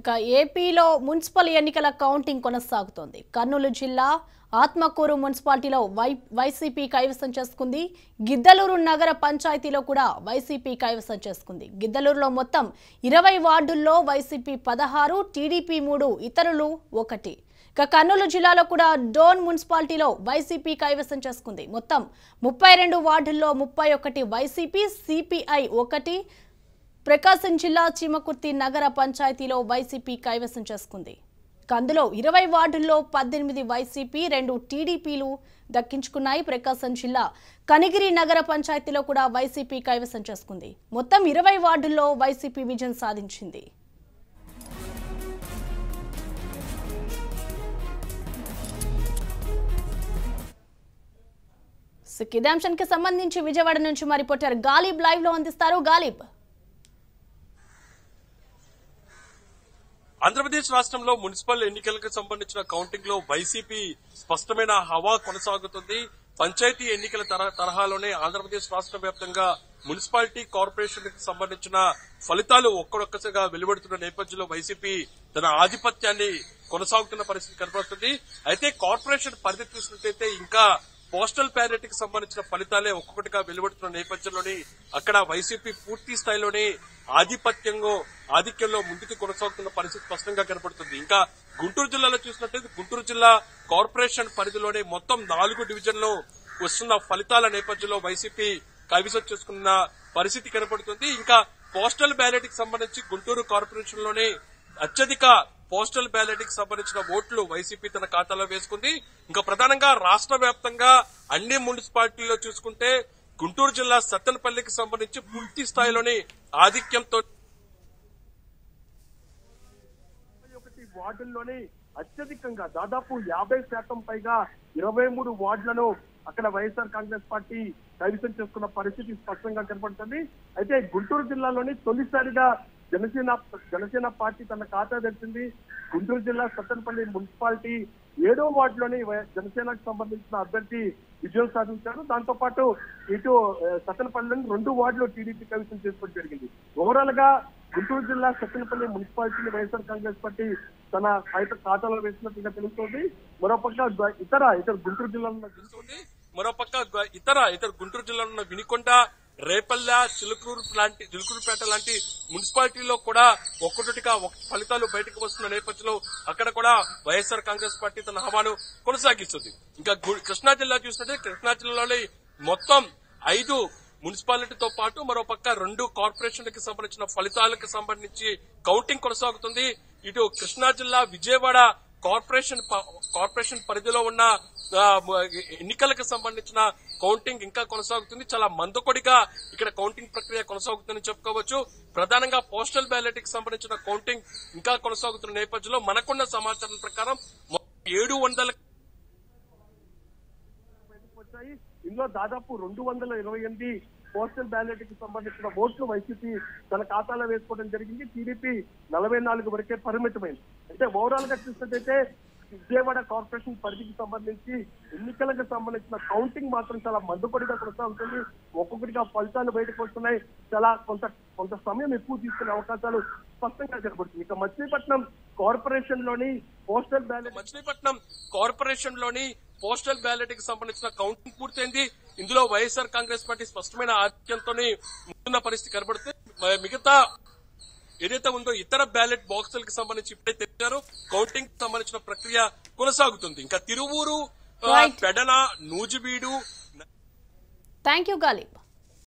ఇక ఏపీలో మున్సిపల్ ఎన్నికల కౌంటింగ్ కొనసాగుతోంది కర్నూలు జిల్లా ఆత్మకూరు మున్సిపాలిటీలో వై వైసీపీ కైవసం చేసుకుంది గిద్దలూరు నగర పంచాయతీలో కూడా వైసీపీ కైవసం చేసుకుంది గిద్దలూరులో మొత్తం ఇరవై వార్డుల్లో వైసీపీ పదహారు టీడీపీ మూడు ఇతరులు ఒకటి ఇక కర్నూలు జిల్లాలో కూడా డోన్ మున్సిపాలిటీలో వైసీపీ కైవసం చేసుకుంది మొత్తం ముప్పై రెండు వార్డుల్లో ముప్పై ఒకటి వైసీపీ సిపిఐ ఒకటి ప్రకాశం జిల్లా చీమకుర్తి నగర పంచాయతీలో వైసీపీ కైవసం చేసుకుంది ఇక అందులో ఇరవై వార్డుల్లో పద్దెనిమిది వైసీపీ రెండు టీడీపీలు దక్కించుకున్నాయి ప్రకాశం జిల్లా కనిగిరి నగర పంచాయతీలో కూడా వైసీపీ కైవసం చేసుకుంది మొత్తం ఇరవై వార్డుల్లో వైసీపీ విజయం సాధించింది సో ఇదే అంశానికి సంబంధించి విజయవాడ నుంచి మరి రిపోర్టర్ గాలిబ్ లైవ్ లో అందిస్తారు గాలిబ్ ఆంధ్రప్రదేశ్ రాష్ట్రంలో మున్సిపల్ ఎన్నికలకు సంబంధించిన కౌంటింగ్ లో వైసీపీ స్పష్టమైన హవా కొనసాగుతుంది పంచాయతీ ఎన్నికల తర- తరహాలోనే ఆంధ్రప్రదేశ్ రాష్ట్ర వ్యాప్తంగా మున్సిపాలిటీ కార్పొరేషన్ కి సంబంధించిన ఫలితాలు ఒక్కడొక్కసారిగా వెలువడుతున్న నేపథ్యంలో వైసీపీ తన ఆధిపత్యాన్ని కొనసాగుతున్న పరిస్థితి కనబడుతుంది అయితే కార్పొరేషన్ పరిధి చూసినట్లయితే ఇంకా పోస్టల్ బ్యాలెట్ కి సంబంధించిన ఫలితాలే ఒక్కొక్కటిగా వెలువడుతున్న నేపథ్యంలోని అక్కడ వైసీపీ పూర్తి స్థాయిలోనే ఆధిపత్యంలో ఆధిక్యంలో ముందుకు కొనసాగుతున్న పరిస్థితి స్పష్టంగా కనబడుతుంది ఇంకా గుంటూరు జిల్లాలో చూసినట్లయితే గుంటూరు జిల్లా కార్పొరేషన్ పరిధిలోనే మొత్తం నాలుగు డివిజన్లో వస్తున్న ఫలితాల నేపథ్యంలో వైసీపీ కైవసం చేసుకున్న పరిస్థితి కనబడుతుంది ఇంకా పోస్టల్ బ్యాలెట్ కి సంబంధించి గుంటూరు కార్పొరేషన్ లోనే అత్యధిక పోస్టల్ బ్యాలెట్ కి సంబంధించిన ఓట్లు వైసీపీ తన ఖాతాలో వేసుకుంది ఇంకా ప్రధానంగా రాష్ట్ర వ్యాప్తంగా అన్ని మున్సిపాలిటీల్లో చూసుకుంటే గుంటూరు జిల్లా సత్తెనపల్లికి సంబంధించి పూర్తి స్థాయిలోని ఆధిక్యంతో ఒకటి వార్డుల్లోనే అత్యధికంగా దాదాపు యాభై శాతం పైగా ఇరవై మూడు వార్డులను అక్కడ వైఎస్ఆర్ కాంగ్రెస్ పార్టీ కైవసం చేసుకున్న పరిస్థితి స్పష్టంగా కనపడుతుంది అయితే గుంటూరు జిల్లాలోని తొలిసారిగా జనసేన జనసేన పార్టీ తన ఖాతా తెరిచింది గుంటూరు జిల్లా సత్తెనపల్లి మున్సిపాలిటీ ఏడో వార్డులోని వై- జనసేనకు సంబంధించిన అభ్యర్థి విజయం సాధించారు దాంతో పాటు ఇటు ఆ, సత్తెనపల్లిలోని రెండు వార్డులు టీడీపీ కైవసం చేసుకోవడం జరిగింది ఓవరాల్ గా గుంటూరు జిల్లా సత్తెనపల్లి మున్సిపాలిటీని వైఎస్ఆర్ కాంగ్రెస్ పార్టీ తన ఖాతా ఖాతాలో వేసినట్టుగా తెలుస్తోంది మరోపక్క గ- ఇతర ఇతర గుంటూరు జిల్లాలో ఉన్న ఉంది మరోపక్క గ- ఇతర ఇతర గుంటూరు జిల్లాలో ఉన్న వినికొండ రేపల్ల చిలుకూరు లాంటి చిలుకూరుపేట లాంటి మున్సిపాలిటీలో కూడా ఒక్కొక్కటిగా ఒక ఫలితాలు బయటకు వస్తున్న నేపథ్యంలో అక్కడ కూడా వైఎస్ఆర్ కాంగ్రెస్ పార్టీ తన హవాను కొనసాగిస్తుంది ఇంకా గు- కృష్ణా జిల్లా చూసినట్టే కృష్ణా జిల్లాలో మొత్తం ఐదు మున్సిపాలిటీతో పాటు మరోపక్క రెండు కార్పొరేషన్లకు సంబంధించిన ఫలితాలకు సంబంధించి కౌంటింగ్ కొనసాగుతుంది ఇటు కృష్ణా జిల్లా విజయవాడ కార్పొరేషన్ ప- కార్పొరేషన్ పరిధిలో ఉన్న ఆ, మ- ఎన్నికలకు సంబంధించిన కౌంటింగ్ ఇంకా కొనసాగుతుంది చాలా మందకొడిగా ఇక్కడ కౌంటింగ్ ప్రక్రియ కొనసాగుతుందని చెప్పుకోవచ్చు ప్రధానంగా పోస్టల్ బ్యాలెట్ కి సంబంధించిన కౌంటింగ్ ఇంకా కొనసాగుతున్న నేపథ్యంలో మనకున్న సమాచారం ప్రకారం మొత్తం ఏడు వందల బయటకు వచ్చాయి ఇందులో దాదాపు రెండు వందల ఇరవై ఎనిమిది పోస్టల్ బ్యాలెట్ కి సంబంధించిన ఓట్లు వైసీపీ తన ఖాతాలో వేసుకోవడం జరిగింది టీడీపీ నలభై నాలుగు వరకే పరిమితమైంది అంటే ఓవరాల్ గా చూసినట్టయితే విజయవాడ కార్పొరేషన్ పరిధికి సంబంధించి ఎన్నికలకు సంబంధించిన కౌంటింగ్ మాత్రం చాలా మందుపడిగా కొనసాగుతుంది ఒక్కొక్కటిగా ఫలితాలు బయటకు వస్తున్నాయి చాలా కొంత కొంత సమయం ఎక్కువ తీసుకునే అవకాశాలు స్పష్టంగా కనబడుతుంది ఇక మచిలీపట్నం కార్పొరేషన్ లోని పోస్టల్ బ్యాలెట్ మచిలీపట్నం కార్పొరేషన్ లోని పోస్టల్ బ్యాలెట్ కి సంబంధించిన కౌంటింగ్ పూర్తయింది ఇందులో వైఎస్ఆర్ కాంగ్రెస్ పార్టీ స్పష్టమైన ఆధిక్యంతో ముందున్న పరిస్థితి కనబడుతుంది మ- మిగతా ఏదైతే ఉందో ఇతర బ్యాలెట్ బాక్సులకు సంబంధించి ఇప్పుడే తెచ్చారో కౌంటింగ్ కి సంబంధించిన ప్రక్రియ కొనసాగుతుంది ఇంకా తిరువూరు ఆ, Right. Pedana Nuzvid thank you Ghalib